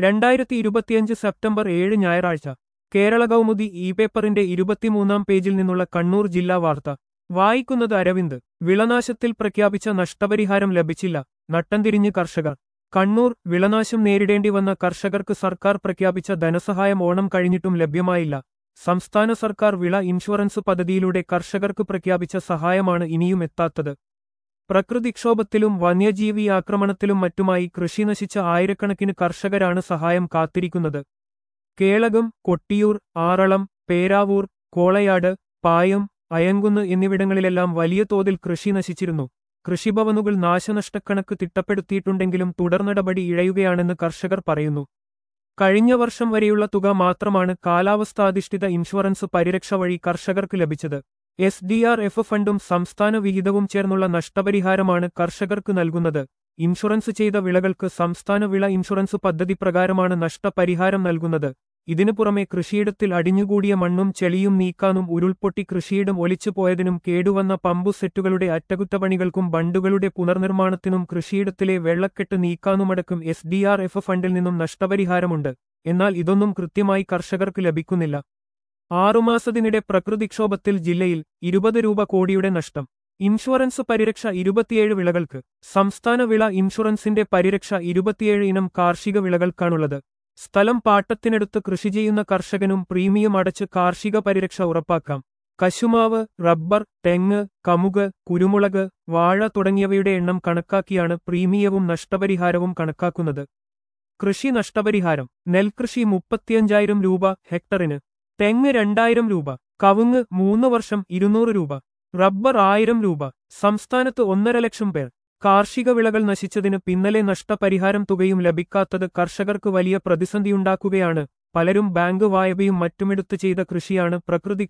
രണ്ടായിരത്തി ഇരുപത്തിയഞ്ച് സെപ്റ്റംബർ ഏഴ് ഞായറാഴ്ച കേരള കൗമുദി ഇ പേപ്പറിന്റെ ഇരുപത്തിമൂന്നാം പേജിൽ നിന്നുള്ള കണ്ണൂർ ജില്ലാ വാർത്ത വായിക്കുന്നത് അരവിന്ദ് വിളനാശത്തിൽ പ്രഖ്യാപിച്ച നഷ്ടപരിഹാരം ലഭിച്ചില്ല നട്ടംതിരിഞ്ഞ് കർഷകർ കണ്ണൂർ വിളനാശം നേരിടേണ്ടി വന്ന കർഷകർക്ക് സർക്കാർ പ്രഖ്യാപിച്ച ധനസഹായം ഓണം കഴിഞ്ഞിട്ടും ലഭ്യമായില്ല സംസ്ഥാന സർക്കാർ വിള ഇൻഷുറൻസ് പദ്ധതിയിലൂടെ കർഷകർക്ക് പ്രഖ്യാപിച്ച സഹായമാണ് ഇനിയും എത്താത്തത് പ്രകൃതിക്ഷോഭത്തിലും വന്യജീവി ആക്രമണത്തിലും മറ്റുമായി കൃഷി നശിച്ച ആയിരക്കണക്കിന് കർഷകരാണ് സഹായം കാത്തിരിക്കുന്നത് കേളകം കൊട്ടിയൂർ ആറളം പേരാവൂർ കോളയാട് പായം അയങ്കുന്ന് എന്നിവിടങ്ങളിലെല്ലാം വലിയ തോതിൽ കൃഷി നശിച്ചിരുന്നു കൃഷിഭവനുകൾ നാശനഷ്ടക്കണക്ക് തിട്ടപ്പെടുത്തിയിട്ടുണ്ടെങ്കിലും തുടർനടപടി ഇഴയുകയാണെന്ന് കർഷകർ പറയുന്നു കഴിഞ്ഞ വർഷം വരെയുള്ള തുക മാത്രമാണ് കാലാവസ്ഥാധിഷ്ഠിത ഇൻഷുറൻസ് പരിരക്ഷ വഴി കർഷകർക്ക് ലഭിച്ചത് എസ് ഡി ആർ എഫ് ഫണ്ടും സംസ്ഥാന വിഹിതവും ചേർന്നുള്ള നഷ്ടപരിഹാരമാണ് കർഷകർക്ക് നൽകുന്നത് ഇൻഷുറൻസ് ചെയ്ത വിളകൾക്ക് സംസ്ഥാന വിള ഇൻഷുറൻസ് പദ്ധതി പ്രകാരമാണ് നഷ്ടപരിഹാരം നൽകുന്നത് ഇതിനു പുറമെ കൃഷിയിടത്തിൽ അടിഞ്ഞുകൂടിയ മണ്ണും ചെളിയും നീക്കാനും ഉരുൾപൊട്ടി കൃഷിയിടം ഒലിച്ചുപോയതിനും കേടുവന്ന പമ്പു സെറ്റുകളുടെ അറ്റകുറ്റപ്പണികൾക്കും ബണ്ടുകളുടെ പുനർനിർമ്മാണത്തിനും കൃഷിയിടത്തിലെ വെള്ളക്കെട്ട് നീക്കാനുമടക്കം എസ് ഡി ആർ എഫ് ഫണ്ടിൽ നിന്നും നഷ്ടപരിഹാരമുണ്ട് എന്നാൽ ഇതൊന്നും കൃത്യമായി കർഷകർക്ക് ലഭിക്കുന്നില്ല ആറുമാസത്തിനിടെ പ്രകൃതിക്ഷോഭത്തിൽ ജില്ലയിൽ ഇരുപത് രൂപ കോടിയുടെ നഷ്ടം ഇൻഷുറൻസ് പരിരക്ഷ ഇരുപത്തിയേഴ് വിളകൾക്ക് സംസ്ഥാന വിള ഇൻഷുറൻസിന്റെ പരിരക്ഷ ഇരുപത്തിയേഴ് ഇനം കാർഷിക വിളകൾക്കാണുള്ളത് സ്ഥലം പാട്ടത്തിനടുത്ത് കൃഷി ചെയ്യുന്ന കർഷകനും പ്രീമിയം അടച്ച് കാർഷിക പരിരക്ഷ ഉറപ്പാക്കാം കശുമാവ് റബ്ബർ തെങ്ങ് കമുക് കുരുമുളക് വാഴ തുടങ്ങിയവയുടെ എണ്ണം കണക്കാക്കിയാണ് പ്രീമിയവും നഷ്ടപരിഹാരവും കണക്കാക്കുന്നത് കൃഷി നഷ്ടപരിഹാരം നെൽകൃഷി മുപ്പത്തിയഞ്ചായിരം രൂപ ഹെക്ടറിന് തെങ്ങ് രണ്ടായിരം രൂപ കവുങ്ങ് മൂന്ന് വർഷം ഇരുന്നൂറ് രൂപ റബ്ബർ ആയിരം രൂപ സംസ്ഥാനത്ത് ഒന്നര ലക്ഷം പേർ കാർഷിക വിളകൾ നശിച്ചതിന് പിന്നലെ നഷ്ടപരിഹാരം തുകയും ലഭിക്കാത്തത് കർഷകർക്ക് വലിയ പ്രതിസന്ധിയുണ്ടാക്കുകയാണ് പലരും ബാങ്ക് വായ്പയും മറ്റുമെടുത്ത് ചെയ്ത കൃഷിയാണ്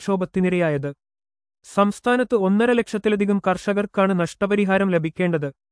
പ്രകൃതിക്ഷോഭത്തിനിരയായത് സംസ്ഥാനത്ത് ഒന്നര ലക്ഷത്തിലധികം കർഷകർക്കാണ് നഷ്ടപരിഹാരം ലഭിക്കേണ്ടത്